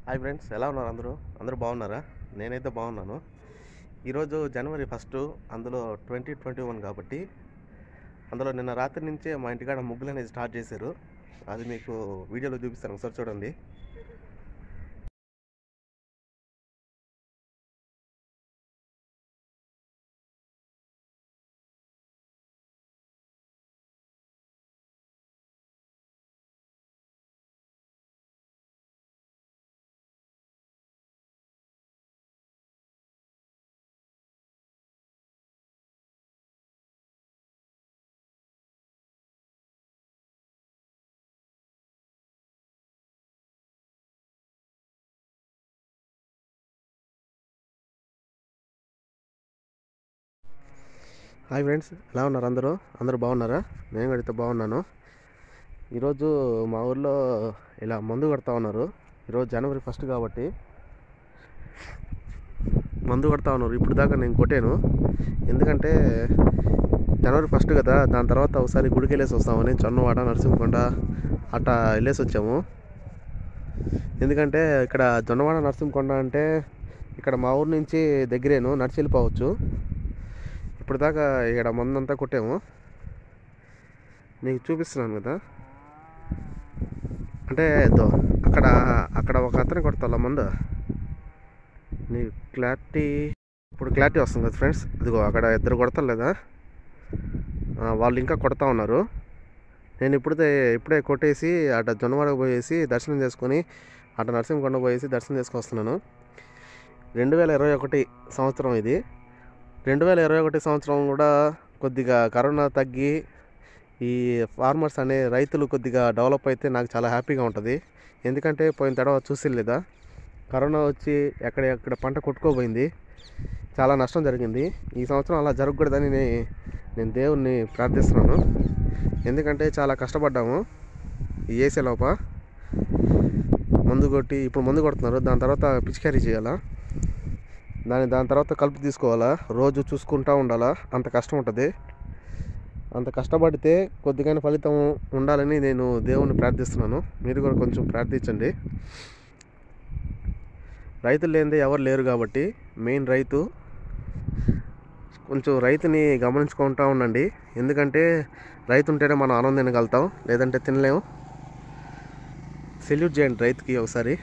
hi friends ఎలా ఉన్నారు అందరూ అందరూ బాగున్నారా నేనైతే బాగున్నాను ఈరోజు జనవరి ఫస్ట్ అందులో ట్వంటీ ట్వంటీ వన్ కాబట్టి అందులో నిన్న రాత్రి నుంచే మా ఇంటికాడ ముగ్గులు అనేది స్టార్ట్ చేశారు అది మీకు వీడియోలో చూపిస్తాను ఒకసారి చూడండి హాయ్ ఫ్రెండ్స్ ఎలా ఉన్నారు అందరూ అందరూ బాగున్నారా నేను కూడా అయితే బాగున్నాను ఈరోజు మా ఊర్లో ఇలా మందు కొడతా ఉన్నారు ఈరోజు జనవరి ఫస్ట్ కాబట్టి మందు కొడతా ఉన్నారు ఇప్పుడు దాకా నేను కొట్టాను ఎందుకంటే జనవరి ఫస్ట్ కదా దాని తర్వాత ఒకసారి గుడికి వెళ్ళేసి వస్తామని చొన్నవాడ నరసింహకొండ అట్టా వెళ్ళేసి వచ్చాము ఎందుకంటే ఇక్కడ జొన్నవాడ నరసింహకొండ అంటే ఇక్కడ మా ఊరు నుంచి దగ్గరేను నడిచి వెళ్ళిపోవచ్చు ఇప్పుడు దాకా ఇక్కడ మందంతా కొట్టాము నీకు చూపిస్తున్నాను కదా అంటే దో అక్కడ అక్కడ ఒక అతని కొడతా మందు నీకు క్లారిటీ ఇప్పుడు క్లారిటీ వస్తుంది కదా ఫ్రెండ్స్ అదిగో అక్కడ ఇద్దరు కొడతారు లేదా ఆ, వాళ్ళు ఇంకా కొడతా ఉన్నారు నేను ఇప్పుడే ఇప్పుడే కొట్టేసి అటు జొన్నవాడకు పోయేసి దర్శనం చేసుకొని అటు నరసింహకొండ పోయేసి దర్శనం చేసుకొస్తున్నాను రెండు వేల ఇరవై ఒకటి సంవత్సరం ఇది రెండు వేల ఇరవై ఒకటి సంవత్సరం కూడా కొద్దిగా కరోనా తగ్గి ఈ ఫార్మర్స్ అనే రైతులు కొద్దిగా డెవలప్ అయితే నాకు చాలా హ్యాపీగా ఉంటుంది ఎందుకంటే పోయిన తడవ చూసి లేదా కరోనా వచ్చి ఎక్కడ ఎక్కడ పంట కొట్టుకోపోయింది చాలా నష్టం జరిగింది ఈ సంవత్సరం అలా జరగకూడదని నే- నేను దేవుణ్ణి ప్రార్థిస్తున్నాను ఎందుకంటే చాలా కష్టపడ్డాము ఈ ఏసే లోప మందు కొట్టి ఇప్పుడు మందు కొడుతున్నారు దాని తర్వాత పిచికారీ చేయాలా దాని దాని తర్వాత కలుపు తీసుకోవాలా రోజు చూసుకుంటూ ఉండాలా అంత కష్టం ఉంటుంది అంత కష్టపడితే కొద్దిగా ఫలితం ఉండాలని నేను దేవుణ్ణి ప్రార్థిస్తున్నాను మీరు కూడా కొంచెం ప్రార్థించండి రైతులు లేనిదే ఎవరు లేరు కాబట్టి మెయిన్ రైతు కొంచెం రైతుని గమనించుకుంటూ ఉండండి ఎందుకంటే రైతు ఉంటేనే మనం ఆనందం తినగలుగుతాం లేదంటే తినలేము సెల్యూట్ చేయండి రైతుకి ఒకసారి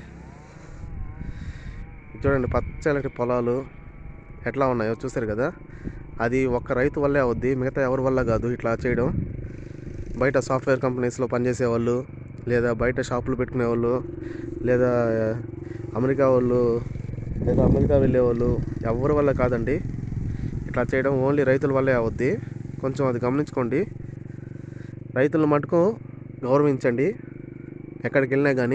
చూడండి పచ్చటి పొలాలు ఎట్లా ఉన్నాయో చూసారు కదా అది ఒక్క రైతు వల్లే అవుద్ది మిగతా ఎవరి వల్ల కాదు ఇట్లా చేయడం బయట సాఫ్ట్వేర్ కంపెనీస్లో పనిచేసే వాళ్ళు లేదా బయట షాపులు పెట్టుకునే వాళ్ళు లేదా అమెరికా వాళ్ళు లేదా అమెరికా వెళ్ళే వాళ్ళు ఎవరి వల్ల కాదండి ఇట్లా చేయడం ఓన్లీ రైతుల వల్లే అవుద్ది కొంచెం అది గమనించుకోండి రైతులను మటుకు గౌరవించండి ఎక్కడికి వెళ్ళినా కానీ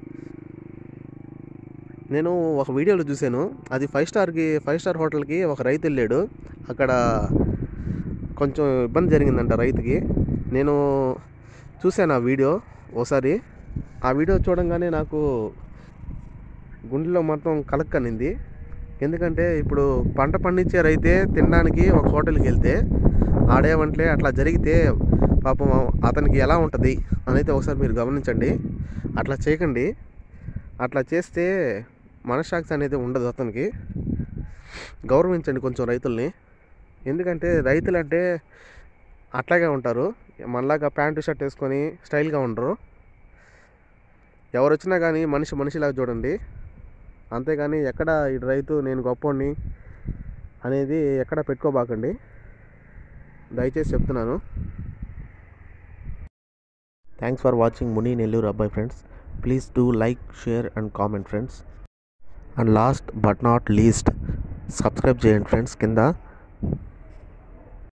నేను ఒక వీడియోలో చూశాను అది ఫైవ్ స్టార్కి ఫైవ్ స్టార్ హోటల్కి ఒక రైతు వెళ్ళాడు అక్కడ కొంచెం ఇబ్బంది జరిగిందంట రైతుకి నేను చూశాను ఆ వీడియో ఓసారి ఆ వీడియో చూడంగానే నాకు గుండెలో మొత్తం కలక్కనింది ఎందుకంటే ఇప్పుడు పంట పండించే రైతే తినడానికి ఒక హోటల్కి వెళ్తే ఆడేమంటే అట్లా జరిగితే పాపం అతనికి ఎలా ఉంటుంది అనేది ఒకసారి మీరు గమనించండి అట్లా చేయకండి అట్లా చేస్తే మనశ్శాంతి అనేది ఉండదు అతనికి గౌరవించండి కొంచెం రైతుల్ని ఎందుకంటే రైతులు అంటే అట్లాగే ఉంటారు మనలాగా ప్యాంటు షర్ట్ వేసుకొని స్టైల్గా ఉండరు ఎవరు వచ్చినా కానీ మనిషి మనిషిలాగా చూడండి అంతేగాని ఎక్కడ ఈ రైతు నేను గొప్పోడిని అనేది ఎక్కడ పెట్టుకోబాకండి దయచేసి చెప్తున్నాను thanks for watching Muni Nellore అబ్బాయి friends please do like share and comment friends and last but not least subscribe చేయండి ఫ్రెండ్స్ కింద